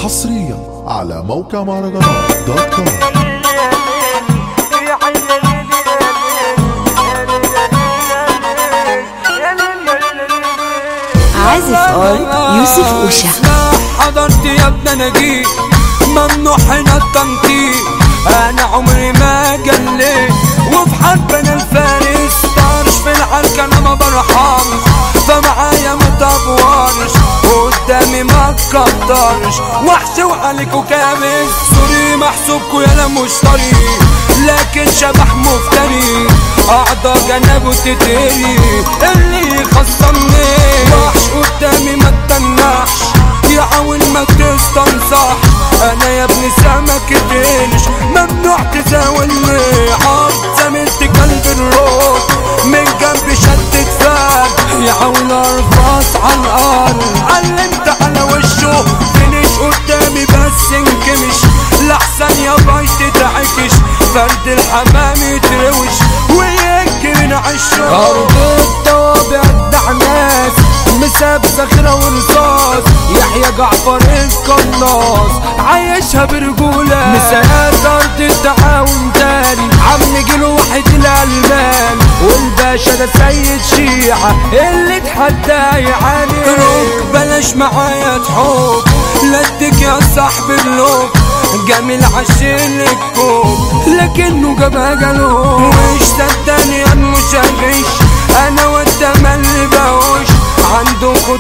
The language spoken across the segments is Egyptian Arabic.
حصريا على موقع مهرجانات دوت كوم عازف ار يوسف اوشا حضرت يا ابن انا جيت ممنوع هنا التنطيط انا عمري ما جليت وفي حرب انا الفارس طارش في العركة انا ما برحمش فمعايا ما تبورش قدامي ما تكترش وحش وعليكوا كابس سوري محسوبكوا يالا مشتري لكن شبح مفتري اعضى جنبه تتري اللي يخصمني وحش قدامي ما تتنحش يحاول ما تستنصح انا يا ابني سمك تنش ممنوع تزاولني عض زميلت قلب الروح من جنب شدت فار يحاول ارفص على الارض علمت على وشه فينش قدامي بس انكمش لحسن يا باي تتعكش فرد الحمام يتروش وينكر من عشه ارض الطوابع الدعناس مساب صخرة ورصاص يحيى جعفر القناص عايشها برجولة مسايات أرض التعاون تاني عم جيله واحد الألمان والباشا ده سيد شيعة اللي اتحدى يعاني روك بلاش معايا تحب لدك يا صاحب اللوك جميل عشان الكوب لكنه جابها جالوب وش صدقني انا مش هغش انا وانت مالي بهوش عندكوا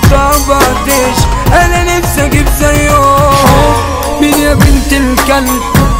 طبطش انا نفسي اجيب زيهم مين يا بنت الكلب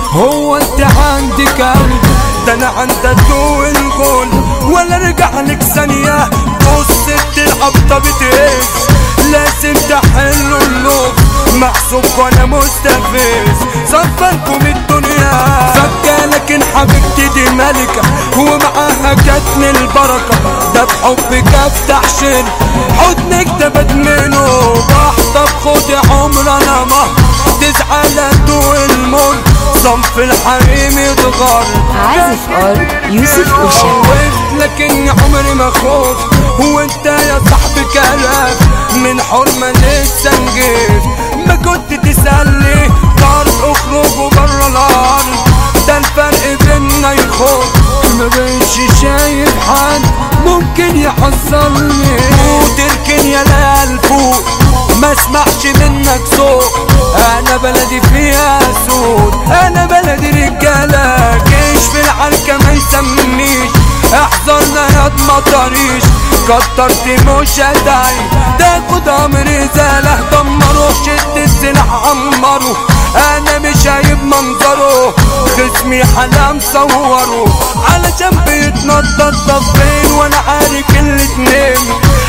هو انت عندك قلب ده انا عندك طول الجول ولا ارجع لك ثانية بص العبطة بتهز لازم تحلوا اللوب محسوب وانا مستفز صفنكم الدنيا فكة لكن حبيبتي دي ملكة ومعاها جاتني البركة ده بحبك افتح شن حضنك ده بدمنه بحطب خدي عمر انا ما تزعل ادوق الموت صنف الحريم يتغر عازف ار يوسف اوشا خوفت لكن عمري ما خفت وانت يا صاحبي كلاف من حرمة لسه نجيت ما كنت تسألني طارق اخرجوا برا الارض ده الفرق بينا يخوف ما بقتش شايف حد ممكن يحصلني وتركن يا ليال فوق ما اسمعش منك صوت انا بلدي فيها سود انا بلدي رجاله جيش في العركه ما يسمنيش احذرنا يا مطريش كترت مش هدعي تاخد امر زاله دمروا شد السلاح عمروا انا مش هايب منظره خصمي حلام صوروا علشان بيتنطط طفين وانا عارف الاتنين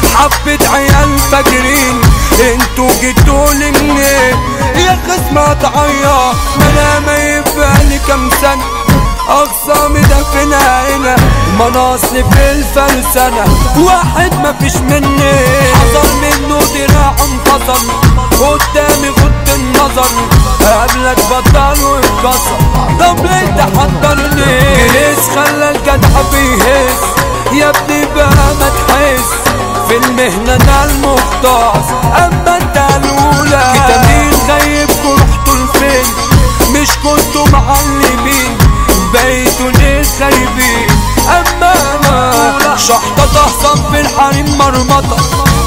حبة عيال فاجرين انتوا جيتوا لي منين يا خصم اتعيا انا ما يبقى كام سنة اقسامي ده فينا هنا مناصب في الفلسنة واحد ما فيش مني حصل منه دراع انفصل قدامي غض النظر قبلك بطل واتكسر طب ليه تحضرني جريس خلى الجدع بيهز يا ابني بقى ما تحس في المهنة انا المختص اما انت الاولى كتابين غيبكوا رحتوا لفين مش كنتوا معلمين بقيتوا ليه خايبين اما انا شحطة تحصن في الحريم مرمطة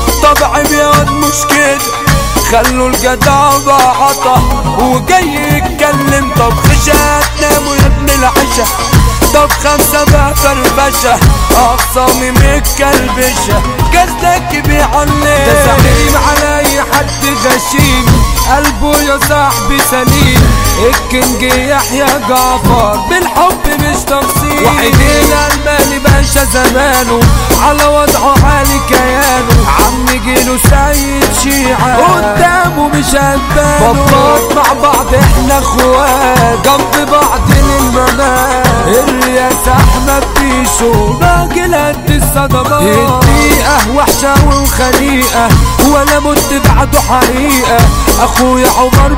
طبع بيض مش كده خلوا الجدع بعطة وجاي يتكلم طب خشة تناموا يا ابن العشا طب خمسة بقى فرفشة أقصامي متكلبشة جسدك بيعلم ده زعيم على أي حد غشيم قلبه يا صاحبي سليم الكينج يحيى جعفر بالحب مش تفصيل وحيدين الألماني باشا زمانه على وضعه حالي كيانه عم جيله سيد شيعة قدامه مش هتبانه بطلات مع بعض احنا اخوات جنب بعض للممات الرياسة احمد بيشو راجل قد الصدمات الدقيقة وحشة وخنيقة ولا مت بعده حقيقة اخويا عمر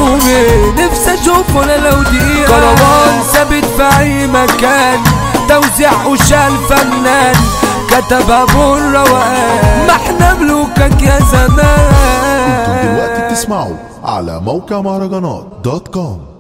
بيومي نفسي اشوفه انا لو دقيقة كروان ثابت في اي مكان توزيع وشال فنان كتب ابو الروقان ما احنا ملوكك يا انتم زمان دلوقتي بتسمعوا على موقع مهرجانات دوت كوم